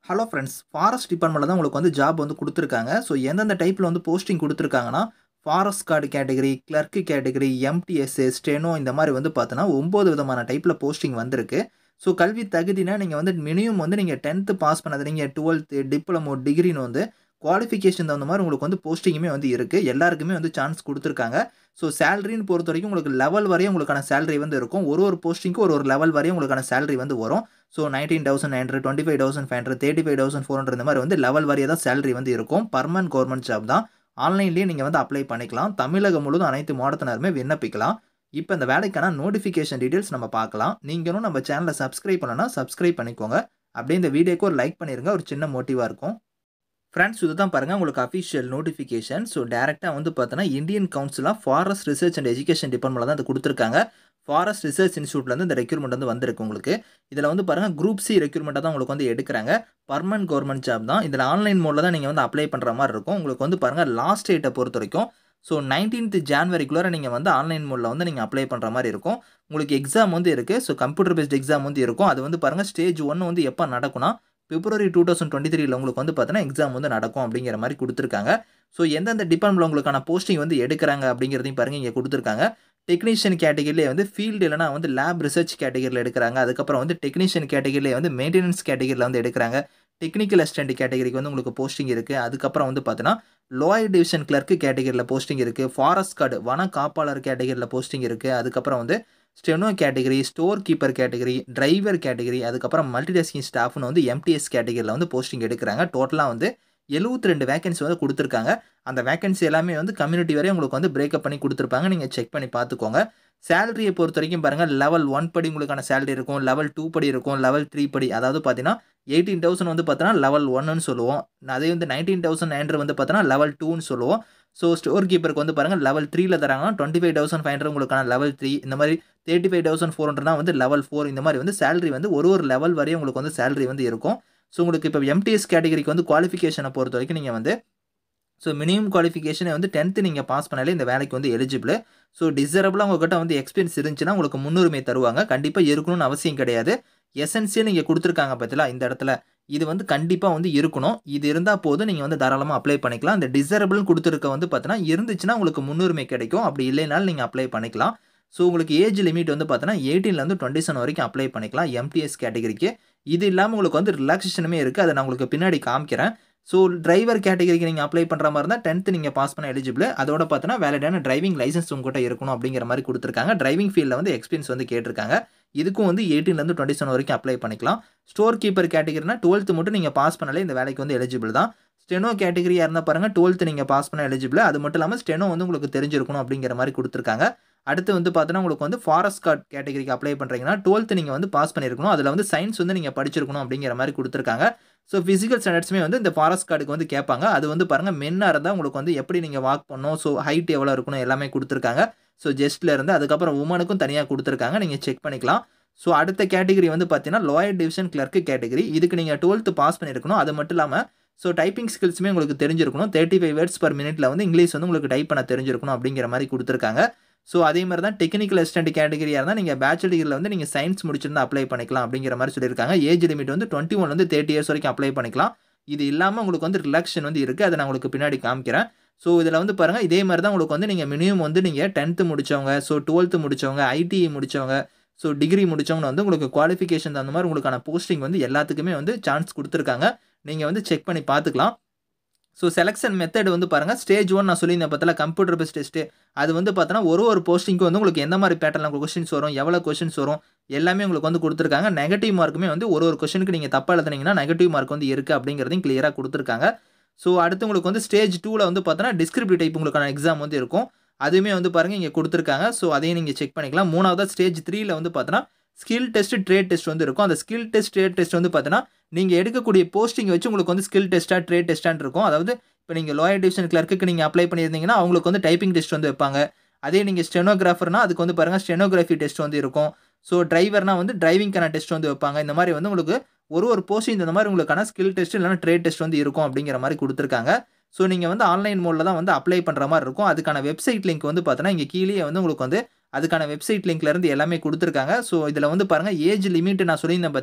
hello friends forest டிபார்ட்மெண்ட்டில் தான் உங்களுக்கு வந்து ஜாப் வந்து கொடுத்துருக்காங்க ஸோ எந்தெந்த டைப்பில் வந்து போஸ்டிங் கொடுத்துருக்காங்கன்னா forest guard category clerk category எம்டிஎஸ்ஏ ஸ்டெனோ இந்த மாதிரி வந்து பார்த்தோன்னா ஒம்பது விதமான டைப்பில் போஸ்டிங் வந்திருக்கு ஸோ கல்வி தகுதினா நீங்கள் வந்து மினிமம் வந்து நீங்கள் டென்த்து பாஸ் பண்ணது நீங்கள் டுவெல்த்து டிப்ளமோ டிகிரின்னு வந்து குவாலிஃபிகேஷன் தகுந்த மாதிரி உங்களுக்கு வந்து போஸ்டிங்குமே வந்து இருக்குது எல்லாருக்குமே வந்து சான்ஸ் கொடுத்துருக்காங்க ஸோ சேலரின்னு பொறுத்த வரைக்கும் உங்களுக்கு லெவல் வரையும் உங்களுக்கான சேலரி வந்து இருக்கும் ஒரு ஒரு போஸ்டிங்க்கு ஒரு ஒரு லெவல் வரையும் உங்களுக்கான சேலரி வந்து வரும் so nineteen thousand nine hundred twenty five thousand five hundred thirty five thousand four hundred இந்த மாதிரி வந்து லெவல் வரையாக தான் சேலரி வந்து இருக்கும் பர்மனன்ட் கவர்மெண்ட் ஜாப் தான் ஆன்லைன்லேயே நீங்கள் வந்து அப்ளை பண்ணிக்கலாம் தமிழகம் முழுவதும் அனைத்து மாவட்டத்தினருமே விண்ணப்பிக்கலாம் இப்போ இந்த வேலைக்கான நோட்டிஃபிகேஷன் டீட்டெயில்ஸ் நம்ம பார்க்கலாம் நீங்களும் நம்ம சேனலை சப்ஸ்கிரைப் பண்ணனா சப்ஸ்கிரைப் பண்ணிக்கோங்க அப்படியே இந்த வீடியோக்கு ஒரு லைக் பண்ணிருங்க ஒரு சின்ன மோட்டிவாக இருக்கும் ஃப்ரெண்ட்ஸ் இது தான் பாருங்கள் உங்களுக்கு அஃபிஷியல் நோட்டிஃபிகேஷன் ஸோ டேரெக்டாக வந்து பார்த்தோன்னா Indian council of forest research and education டிபார்ட்மெண்ட்டில் தான் இது கொடுத்துருக்காங்க ஃபாரஸ்ட் ரிசர்ச் இன்ஸ்டியூட்லேருந்து இந்த ரெக்யூர்மெண்ட் வந்து வந்திருக்கு உங்களுக்கு இதில் வந்து பாருங்கள் குரூப் சி ரெக்யூர்மெண்ட்டாக தான் உங்களுக்கு வந்து எடுக்கிறாங்க பர்மனன்ட் கவர்மெண்ட் ஜாப் தான் இதில் ஆன்லைன் மோடில் தான் நீங்கள் வந்து அப்ளை பண்ணுற மாதிரி இருக்கும் உங்களுக்கு வந்து பாருங்கள் லாஸ்ட் டேட்டை பொறுத்த வரைக்கும் ஸோ நைன்டீன்த் ஜான்வரிக்குள்ளே நீங்கள் வந்து ஆன்லைன் மோடில் வந்து நீங்கள் அப்ளை பண்ணுற மாதிரி இருக்கும் உங்களுக்கு எக்ஸாம் வந்து இருக்குது ஸோ கம்ப்யூட்டர் பேஸ்ட் எக்ஸாம் வந்து இருக்கும் அது வந்து பாருங்கள் ஸ்டேஜ் ஒன்று வந்து எப்போ நடக்கும்னா பிப்ரவரி டூ தௌசண்ட் டுவெண்ட்டி த்ரீல உங்களுக்கு வந்து பார்த்தீங்கன்னா எக்ஸாம் வந்து நடக்கும் அப்படிங்கிற மாதிரி கொடுத்துருக்காங்க ஸோ எந்தெந்த டிபார்ட்மெண்ட்டில் உங்களுக்கான போஸ்டிங் வந்து எடுக்கிறாங்க அப்படிங்கிறதையும் பாருங்கள் இங்கே கொடுத்துருக்காங்க டெக்னீஷியன் கேட்டகரியிலே வந்து ஃபீல்டு இல்லைனா வந்து லேப் ரிசர்ச் கேட்டகரியில் எடுக்கிறாங்க அதுக்கப்புறம் வந்து டெக்னீஷியன் கேட்டகரியிலே வந்து மெயின்டெனன்ஸ் கேட்டகரியில் வந்து எடுக்கிறாங்க டெக்னிக்கல் அசிஸ்டன்ட் கேட்டகரிக்கு வந்து உங்களுக்கு போஸ்டிங் இருக்குது அதுக்கப்புறம் வந்து பார்த்தீங்கன்னா லோயர் டிவிஷன் கிளர்க்கு கேட்டகரியில் போஸ்டிங் இருக்குது ஃபாரஸ்ட் கார்டு வன காப்பாளர் கேட்டகரியில் போஸ்டிங் இருக்குது அதுக்கப்புறம் வந்து steno category store keeper category driver category அதுக்கப்புறம் மல்டிடாஸ்கிங் ஸ்டாஃப்னு வந்து எம்டிஎஸ் கேட்டகரியில் வந்து போஸ்டிங் எடுக்கிறாங்க டோட்டலாக வந்து எழுபத்தி ரெண்டு வேகன்சி வந்து கொடுத்துருக்காங்க அந்த வேகன்சி எல்லாமே வந்து கம்யூனிட்டி வரையும் உங்களுக்கு வந்து பிரேக்கப் பண்ணி கொடுத்துருப்பாங்க நீங்கள் செக் பண்ணி பார்த்துக்கோங்க சேலரியை பொறுத்த வரைக்கும் பாருங்கள் லெவல் ஒன் படி உங்களுக்கான சேலரி இருக்கும் லெவல் டூ படி இருக்கும் லெவல் த்ரீ படி அதாவது பார்த்தீங்கன்னா எயிட்டீன் தௌசண்ட் வந்து பார்த்தோன்னா லெவல் ஒன்னு சொல்லுவோம் அதே வந்து நைன்டீன் தௌசண்ட் நைன் வந்து பார்த்தோன்னா லெவல் டூன்னு சொல்லுவோம் ஸோ ஸ்டோர் கீப்பருக்கு வந்து பாருங்கள் லெவல் த்ரீல தராங்கன்னா twenty five thousand five hundred உங்களுக்கான லெவல் த்ரீ இந்த மாதிரி தேர்ட்டி ஃபைவ் தௌசண்ட் ஃபோர் ஹண்ட்ரட்னா வந்து லெவல் ஃபோர் இந்த மாதிரி வந்து சேலரி வந்து ஒரு ஒரு லெவல் வரையும் உங்களுக்கு வந்து சேலரி வந்து இருக்கும் ஸோ உங்களுக்கு இப்போ எம்டிஎஸ் கேட்டகரிக்கு வந்து குவாலிஃபிகேஷனை பொறுத்த வரைக்கும் நீங்கள் வந்து ஸோ மினிமம் குவாலிஃபிகேஷனை வந்து டென்த்து நீங்கள் பாஸ் பண்ணாலே இந்த வேலைக்கு வந்து எலிஜிபிள் ஸோ டிசரபிளாக உங்கள்கிட்ட வந்து எக்ஸ்பீரியன்ஸ் இருந்துச்சுன்னா உங்களுக்கு முன்னுரிமை தருவாங்க கண்டிப்பாக இருக்கணும்னு அவசியம் கிடையாது எஸ்என்சியை நீங்கள் கொடுத்துருக்காங்க பார்த்தீங்களா இந்த இடத்துல இது வந்து கண்டிப்பாக வந்து இருக்கணும் இது இருந்தால் போதும் நீங்கள் வந்து தாராளமாக அப்ளை பண்ணிக்கலாம் இந்த டிசரபிள்னு கொடுத்துருக்க வந்து பார்த்தீங்கன்னா இருந்துச்சுன்னா உங்களுக்கு முன்னுரிமை கிடைக்கும் அப்படி இல்லைனாலும் நீங்கள் அப்ளை பண்ணிக்கலாம் ஸோ உங்களுக்கு ஏஜ் லிமிட் வந்து பார்த்தீங்கன்னா எயிட்டீன்லேருந்து டுவெண்ட்டி செவன் வரைக்கும் அப்ளை பண்ணிக்கலாம் எம்டிஎஸ் கேட்டகரிக்கு இது இல்லாமல் உங்களுக்கு வந்து ரிலாக்ஸேஷனுமே இருக்குது அதை நான் உங்களுக்கு பின்னாடி காமிக்கிறேன் ஸோ டிரைவர் கேட்டகரிக்கு நீங்கள் அப்ளை பண்ணுற மாதிரி இருந்தால் டென்த்து நீங்கள் பாஸ் பண்ண எலிஜிபிள் அதோட பார்த்தீங்கன்னா வேலிடான டிரைவிங் லைசன்ஸ் உங்கள்கிட்ட இருக்கணும் அப்படிங்கிற மாதிரி கொடுத்துருக்காங்க டிரைவிங் ஃபீல்டில் வந்து எக்ஸ்பீரியன்ஸ் வந்து கேட்டிருக்காங்க இதுக்கும் வந்து எயிட்டீன்லேருந்து டுவெண்ட்டி செவன் வரைக்கும் அப்ளை பண்ணிக்கலாம் ஸ்டோர் கீப்பர் கேட்டகரினா டுவெல்த்து மட்டும் நீங்கள் பாஸ் பண்ணாலே இந்த வேலைக்கு வந்து எலிஜிபிள் தான் ஸ்டெனோ கேட்டகரியாக இருந்தால் பாருங்கள் டுவெல்த்து நீங்கள் பாஸ் பண்ண எலிஜிபிள் அது மட்டும் இல்லாமல் ஸ்டெனோ வந்து உங்களுக்கு தெரிஞ்சிருக்கணும் அப்படிங்கிற மாதிரி கொடுத்துருக்காங்க அடுத்து வந்து பார்த்தோன்னா உங்களுக்கு வந்து ஃபாரஸ்ட் கார்டு கேட்டகரிக்கு அப்ளை பண்ணுறீங்கன்னா டுவெல்த்து நீங்கள் வந்து பாஸ் பண்ணியிருக்கணும் அதில் வந்து சயின்ஸ் வந்து நீங்கள் படிச்சிருக்கணும் அப்படிங்கிற மாதிரி கொடுத்துருக்காங்க ஸோ ஃபிசிக்கல் ஸ்டாண்டர்ட்ஸுமே வந்து இந்த ஃபாரஸ்ட் கார்டுக்கு வந்து கேட்பாங்க அது வந்து பாருங்கள் மென்னாக இருந்தால் உங்களுக்கு வந்து எப்படி நீங்கள் வாக் பண்ணணும் ஸோ ஹைட் எவ்வளோ இருக்கணும் எல்லாமே கொடுத்துருக்காங்க ஸோ ஜெஸ்ட்டில் இருந்து அதுக்கப்புறம் உமனுக்கும் தனியாக கொடுத்துருக்காங்க நீங்கள் செக் பண்ணிக்கலாம் ஸோ அடுத்த கேட்டகரி வந்து பார்த்தீங்கன்னா லோயர் டிவிஷன் கிளர்க்கு கேட்டகரி இதுக்கு நீங்கள் டுவெல்த்து பாஸ் பண்ணியிருக்கணும் அது மட்டும் இல்லாமல் ஸோ டைப்பிங் ஸ்கில்ஸுமே உங்களுக்கு தெரிஞ்சிருக்கணும் தேர்ட்டி ஃபைவ் வேர்ட்ஸ் பர் மினிட்ல வந்து இங்கிலீஷ் வந்து உங்களுக்கு டைப் பண்ண தெரிஞ்சிருக்கணும் அப்படிங்கிற மாதிரி கொடுத்துருக்காங்க ஸோ அதே மாதிரி தான் டெக்னிக்கல் அசிஸ்டன்ட் கேட்டகரியாக இருந்தால் நீங்கள் பேச்சுலர் டிகிரியில் வந்து நீங்கள் சயின்ஸ் முடிச்சிருந்தா அப்ளை பண்ணிக்கலாம் அப்படிங்கிற மாதிரி சொல்லியிருக்காங்க ஏஜ் லிமிட் வந்து டுவெண்ட்டி ஒன்லேருந்து தேர்ட்டி இயர்ஸ் வரைக்கும் அப்ளை பண்ணிக்கலாம் இது இல்லாமல் உங்களுக்கு வந்து ரிலாக்ஷன் வந்து இருக்குது அதை நான் உங்களுக்கு பின்னாடி காமிக்கிறேன் ஸோ இதில் வந்து பாருங்கள் இதே மாதிரி தான் உங்களுக்கு வந்து நீங்கள் மினிமம் வந்து நீங்கள் டென்த்து முடித்தவங்க ஸோ டுவெல்த்து முடித்தவங்க ஐடிஐ முடித்தவங்க ஸோ டிகிரி முடித்தவங்க வந்து உங்களுக்கு குவாலிஃபிகேஷன் அந்த மாதிரி உங்களுக்கான போஸ்டிங் வந்து எல்லாத்துக்குமே வந்து சான்ஸ் கொடுத்துருக்காங்க நீங்கள் வந்து செக் பண்ணி பார்த்துக்கலாம் ஸோ செலெக்ஷன் மெத்தட் வந்து பாருங்கள் ஸ்டேஜ் ஒன் நான் சொல்லியிருந்தேன் பார்த்தா கம்ப்யூட்டர் பேஸ்ட் டெஸ்ட்டு அது வந்து பார்த்தோன்னா ஒரு ஒரு போஸ்டிங்க்கு வந்து உங்களுக்கு எந்த மாதிரி பேட்டர்ல உங்களுக்கு கொஸ்டின்ஸ் வரும் எவ்வளோ கொஸ்டின்ஸ் வரும் எல்லாமே உங்களுக்கு வந்து கொடுத்துருக்காங்க நெகட்டிவ் மார்க்குமே வந்து ஒரு ஒரு கொஸ்டினுக்கு நீங்கள் தப்பாக எழுதுனீங்கன்னா நெகட்டிவ் மார்க் வந்து இருக்குது அப்படிங்கிறதையும் கிளியராக கொடுத்துருக்காங்க ஸோ அடுத்து உங்களுக்கு வந்து ஸ்டேஜ் டூவில் வந்து பார்த்தோன்னா டிஸ்கிரிப்டிவ் டைப் உங்களுக்கான எக்ஸாம் வந்து இருக்கும் அதுவுமே வந்து பாருங்கள் இங்கே கொடுத்துருக்காங்க ஸோ அதையும் நீங்கள் செக் பண்ணிக்கலாம் மூணாவது ஸ்டேஜ் த்ரீல வந்து பார்த்தோன்னா ஸ்கில் டெஸ்ட் ட்ரேட் டெஸ்ட் வந்து இருக்கும் அந்த ஸ்கில் டெஸ்ட் ட்ரேட் டெஸ்ட் வந்து பார்த்தீங்கன்னா நீங்கள் எடுக்கக்கூடிய போஸ்டிங் வச்சு உங்களுக்கு வந்து ஸ்கில் டெஸ்ட்டாக ட்ரேட் டெஸ்ட்டான் இருக்கும் அதாவது இப்போ நீங்கள் லோயர் டிவிஷன் கிளர்க்கு நீங்கள் அப்ளை பண்ணியிருந்தீங்கன்னா அவங்களுக்கு வந்து டைப்பிங் டெஸ்ட் வந்து வைப்பாங்க அதே நீங்கள் ஸ்டெனோகிராஃபர்னா அதுக்கு வந்து பாருங்கள் ஸ்டெனோகிராஃபி டெஸ்ட் வந்து இருக்கும் ஸோ டிரைவர்னா வந்து டிரைவிங்கான டெஸ்ட் வந்து வைப்பாங்க இந்த மாதிரி வந்து உங்களுக்கு ஒரு ஒரு போஸ்டிங் இந்த மாதிரி உங்களுக்கான ஸ்கில் டெஸ்ட் இல்லைனா ட்ரேட் டெஸ்ட் வந்து இருக்கும் அப்படிங்கிற மாதிரி கொடுத்துருக்காங்க ஸோ நீங்கள் வந்து ஆன்லைன் மோடில் தான் வந்து அப்ளை பண்ணுற மாதிரி இருக்கும் அதுக்கான வெப்சைட் லிங்க் வந்து பார்த்தோன்னா இங்கே கீழே வந்து உங்களுக்கு வந்து அதுக்கான வெப்சைட் லிங்க்லேருந்து எல்லாமே கொடுத்துருக்காங்க ஸோ இதில் வந்து பாருங்கள் ஏஜ் லிமிட் நான் சொல்லியிருந்தேன் பார்த்தீங்களா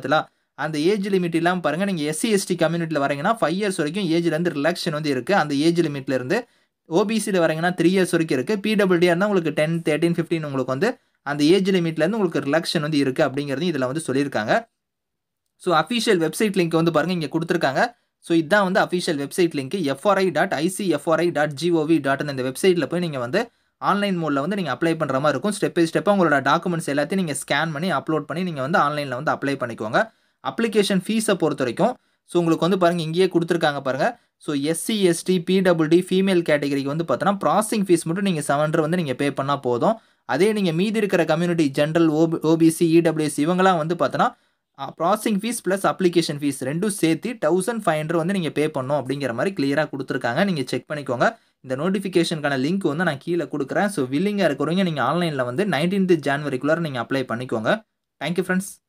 அந்த ஏஜ் லிமிட் இல்லாமல் பாருங்கள் நீங்கள் எஸ்சி எஸ்டி கம்யூனிட்டியில் வரீங்கன்னா ஃபைவ் இயர்ஸ் வரைக்கும் ஏஜ்லேருந்து ரிலாக்ஷன் வந்து இருக்குது அந்த ஏஜ் லிமிட்லேருந்து ஓபிசியில் வரீங்கன்னா த்ரீ இயர்ஸ் வரைக்கும் இருக்குது பிடபிள்டியாக இருந்தால் உங்களுக்கு டென் தேர்ட்டின் ஃபிஃப்டின் உங்களுக்கு வந்து அந்த ஏஜ் லிமிட்லேருந்து உங்களுக்கு ரிலாக்ஷன் வந்து இருக்குது அப்படிங்கிறது இதில் வந்து சொல்லியிருக்காங்க ஸோ அஃபிஷியல் வெப்சைட் லிங்க் வந்து பாருங்கள் இங்கே கொடுத்துருக்காங்க ஸோ இதுதான் வந்து official website link FRI dot ICFRI dot GOV dot இந்த வெப்சைட்டில் போய் நீங்கள் வந்து ஆன்லைன் மோடில் வந்து நீங்கள் அப்ளை பண்ணுற மாதிரி இருக்கும் ஸ்டெப் பை ஸ்டெப்பாக உங்களோட டாக்குமெண்ட்ஸ் எல்லாத்தையும் நீங்கள் ஸ்கேன் பண்ணி அப்லோட் பண்ணி நீங்கள் வந்து ஆன்லைனில் வந்து அப்ளை பண்ணிக்கோங்க அப்ளிகேஷன் ஃபீஸை பொறுத்த வரைக்கும் ஸோ உங்களுக்கு வந்து பாருங்கள் இங்கேயே கொடுத்துருக்காங்க பாருங்கள் so SC ST PWD female கேட்டகரிக்கு வந்து பார்த்தோன்னா ப்ராசஸிங் ஃபீஸ் மட்டும் நீங்கள் செவன் ஹண்ட்ரட் வந்து நீங்கள் பே பண்ணால் போதும் அதே நீங்கள் மீதி இருக்கிற community general OB OBC EWS இவங்களாம் வந்து பார்த்தோன்னா processing fees plus application fees ரெண்டும் சேர்த்து தௌசண்ட் ஃபைவ் ஹண்ட்ரட் வந்து நீங்கள் பே பண்ணணும் அப்படிங்கிற மாதிரி கிளியராக கொடுத்துருக்காங்க நீங்கள் செக் பண்ணிக்கோங்க இந்த நோட்டிஃபிகேஷனுக்கான லிங்க் வந்து நான் கீழே கொடுக்குறேன் ஸோ வில்லிங்காக இருக்கிறவங்க நீங்கள் ஆன்லைனில் வந்து நைன்டீன்த் ஜான்வரிக்குள்ளே நீங்கள் அப்ளை பண்ணிக்கோங்க தேங்க்யூ ஃப்ரெண்ட்ஸ்